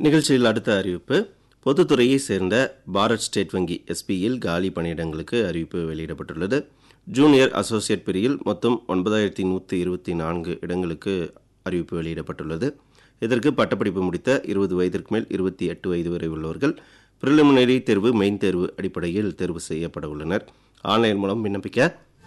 நிகழ்ச்சியில் அடுத்த அறிவிப்பு பொதுத்துறையை சேர்ந்த பாரத் ஸ்டேட் வங்கி எஸ்பியில் காலி பணியிடங்களுக்கு அறிவிப்பு வெளியிடப்பட்டுள்ளது ஜூனியர் அசோசியேட் பிரிவில் மொத்தம் ஒன்பதாயிரத்தி நூற்றி இருபத்தி நான்கு இடங்களுக்கு அறிவிப்பு வெளியிடப்பட்டுள்ளது இதற்கு பட்டப்படிப்பு முடித்த இருபது வயதிற்கு மேல் இருபத்தி எட்டு வயது வரை உள்ளவர்கள் பிரிலிமினரி தேர்வு மெயின் தேர்வு அடிப்படையில் தேர்வு செய்யப்பட உள்ளனர் ஆன்லைன் மூலம் விண்ணப்பிக்க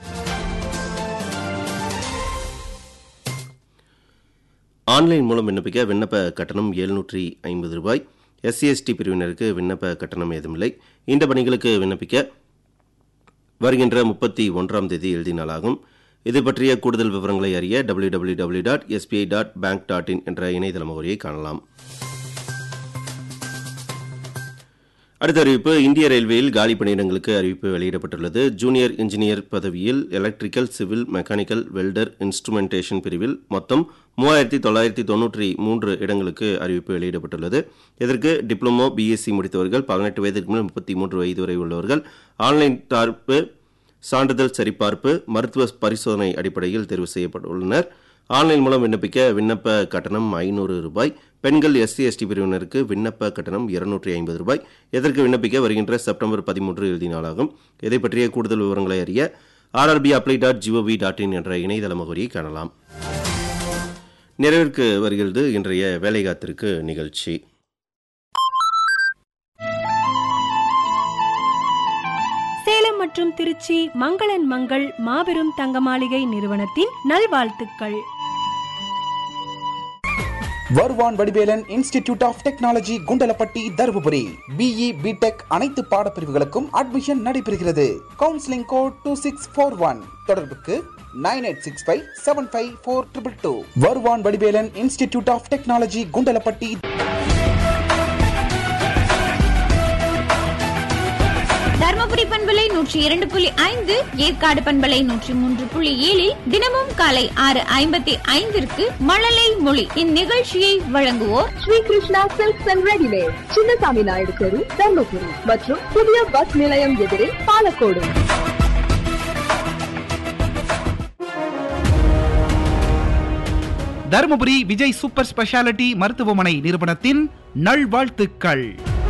ஆன்லைன் மூலம் விண்ணப்பிக்க விண்ணப்ப கட்டணம் எழுநூற்றி ஐம்பது ரூபாய் எஸ்சிஎஸ்டி பிரிவினருக்கு விண்ணப்ப கட்டணம் ஏதுமில்லை இந்த பணிகளுக்கு விண்ணப்பிக்க வருகின்ற முப்பத்தி ஒன்றாம் தேதி எழுதி நாளாகும் இது பற்றிய கூடுதல் விவரங்களை அறிய W W W dot SBI dot bank dot in என்ற இணையதள முகவரியை காணலாம் அடுத்த அறிவிப்பு இந்திய ரயில்வேயில் காலி பணியிடங்களுக்கு அறிவிப்பு வெளியிடப்பட்டுள்ளது ஜூனியர் இன்ஜினியர் பதவியில் electrical civil mechanical welder instrumentation பிரிவில் மொத்தம் மூவாயிரத்தி தொள்ளாயிரத்தி தொன்னூற்றி மூன்று இடங்களுக்கு அறிவிப்பு வெளியிடப்பட்டுள்ளது இதற்கு டிப்ளமோ பிஎஸ்சி முடித்தவர்கள் பதினெட்டு வயதிற்கு மேல் முப்பத்தி மூன்று வயது வரை உள்ளவர்கள் ஆன்லைன் தார்ப்பு சான்றிதழ் சரிபார்ப்பு மருத்துவ பரிசோதனை அடிப்படையில் தேர்வு செய்யப்பட்டுள்ளனர் ஆன்லைன் மூலம் விண்ணப்பிக்க விண்ணப்ப கட்டணம் ஐநூறு ரூபாய் பெண்கள் எஸ்சி எஸ்டி பிரிவினருக்கு விண்ணப்ப கட்டணம் இருநூற்றி ஐம்பது ரூபாய் இதற்கு விண்ணப்பிக்க வருகின்ற செப்டம்பர் பதிமூன்று இறுதி நாளாகும் இதை பற்றிய கூடுதல் விவரங்களை அறிய RRB apply dot gov dot in என்ற இணையதள முகவரியை காணலாம் நிறைவிற்கு வருகிறது இன்றைய வேலைகாத்திற்கு நிகழ்ச்சி சேலம் மற்றும் திருச்சி மங்களன் மங்கள் மாபெரும் தங்க மாளிகை நிறுவனத்தின் நல்வாழ்த்துக்கள் Varuvan Vadivelan institute of technology Kundalapatti Dharmapuri BE BTech அனைத்து பாடப்பிரிவுகளுக்கும் அட்மிஷன் நடைபெறுகிறது counselling code two six four one தொடர்புக்கு nine eight six five seven five four triple two Varuvan Vadivelan institute of technology Kundalapatti Dharmapuri பண்பலை நூற்றி இரண்டு புள்ளி ஐந்து ஏற்காடு பண்பலை நூற்றி மூன்று புள்ளி ஏழில் தினமும் காலை ஆறு ஐம்பத்தி ஐந்திற்கு மழலை மொழி இந்நிகழ்ச்சியை வழங்குவோர் Sri Krishna silks and readymade Chinnasamy Naidu தெரு தர்மபுரி மற்றும் புதிய பஸ் நிலையம் எதிரே பாலக்கோடு தருமபுரி விஜய் சூப்பர் ஸ்பெஷாலிட்டி மருத்துவமனை நிறுவனத்தின் நல்வாழ்த்துக்கள்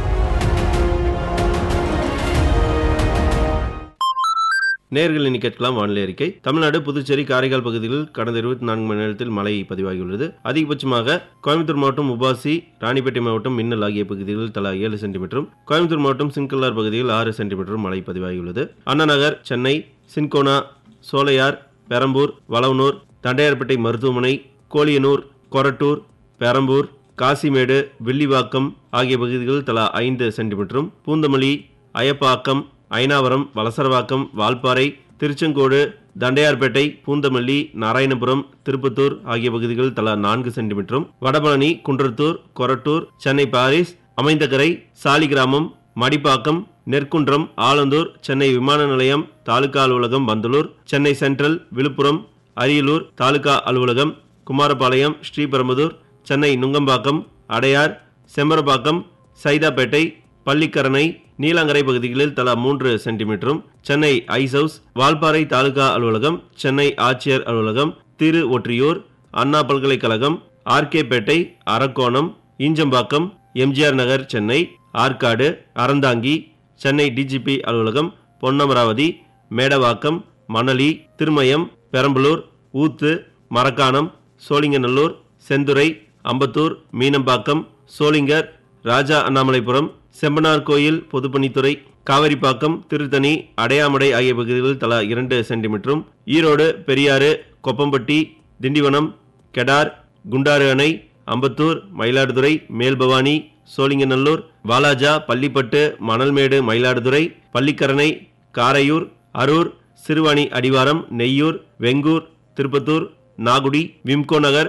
நேர்கள் இனி கேட்கலாம் வானிலை அறிக்கை தமிழ்நாடு புதுச்சேரி காரைக்கால் பகுதிகளில் கடந்த இருபத்தி நான்கு மணி நேரத்தில் மழை பதிவாகியுள்ளது அதிகபட்சமாக கோயம்புத்தூர் மாவட்டம் உபாசி ராணிப்பேட்டை மாவட்டம் மின்னல் ஆகிய பகுதிகளில் தலா ஏழு சென்டிமீட்டரும் கோயம்புத்தூர் மாவட்டம் சின்கல்லார் பகுதியில் ஆறு சென்டிமீட்டரும் மழை பதிவாகியுள்ளது அண்ணாநகர் சென்னை சின்கோனா சோலையார் பெரம்பூர் வளவனூர் தண்டையார்பேட்டை மருத்துவமனை கோலியனூர் கொரட்டூர் பெரம்பூர் காசிமேடு வில்லிவாக்கம் ஆகிய பகுதிகளில் தலா ஐந்து சென்டிமீட்டரும் பூந்தமல்லி அயப்பாக்கம் ஐனாவரம் வலசரவாக்கம் வால்பாறை திருச்செங்கோடு தண்டையார்பேட்டை பூந்தமல்லி நாராயணபுரம் திருப்பத்தூர் ஆகிய பகுதிகளில் தலா நான்கு சென்டிமீட்டரும் வடபழனி குன்றத்தூர் கொரட்டூர் சென்னை பாரிஸ் அமைந்தகரை சாலிகிராமம் மடிப்பாக்கம் நெற்குன்றம் ஆலந்தூர் சென்னை விமான நிலையம் தாலுகா அலுவலகம் பந்தலூர் சென்னை சென்ட்ரல் விழுப்புரம் அரியலூர் தாலுகா அலுவலகம் குமாரபாளையம் ஸ்ரீபெரும்புதூர் சென்னை நுங்கம்பாக்கம் அடையார் செம்பரப்பாக்கம் சைதாப்பேட்டை பள்ளிக்கரணை நீலாங்கரை பகுதிகளில் தலா மூன்று சென்டிமீட்டரும் சென்னை ஐஸ் ஹவுஸ் வால்பாறை தாலுகா அலுவலகம் சென்னை ஆட்சியர் அலுவலகம் திரு ஒற்றியூர் அண்ணா பல்கலைக்கழகம் ஆர்கேபேட்டை அரக்கோணம் ஈஞ்சம்பாக்கம் எம்ஜிஆர் நகர் சென்னை ஆற்காடு அறந்தாங்கி சென்னை டிஜிபி அலுவலகம் பொன்னமராவதி மேடவாக்கம் மணலி திருமயம் பெரம்பலூர் ஊத்து மரக்காணம் சோழிங்கநல்லூர் செந்துறை அம்பத்தூர் மீனம்பாக்கம் சோளிங்கர் ராஜா அண்ணாமலைபுரம் செம்பனார் கோயில் பொதுப்பணித்துறை காவிரிப்பாக்கம் திருத்தணி அடையாமடை ஆகிய பகுதிகளில் தலா இரண்டு சென்டிமீட்டரும் ஈரோடு பெரியாறு கொப்பம்பட்டி திண்டிவனம் கெடார் குண்டாறு அணை அம்பத்தூர் மயிலாடுதுறை மேல்பவானி சோழிங்கநல்லூர் வாலாஜா பள்ளிப்பட்டு மணல்மேடு மயிலாடுதுறை பள்ளிக்கரணை காரையூர் அரூர் சிறுவாணி அடிவாரம் நெய்யூர் வெங்கூர் திருப்பத்தூர் நாகுடி விம்கோ நகர்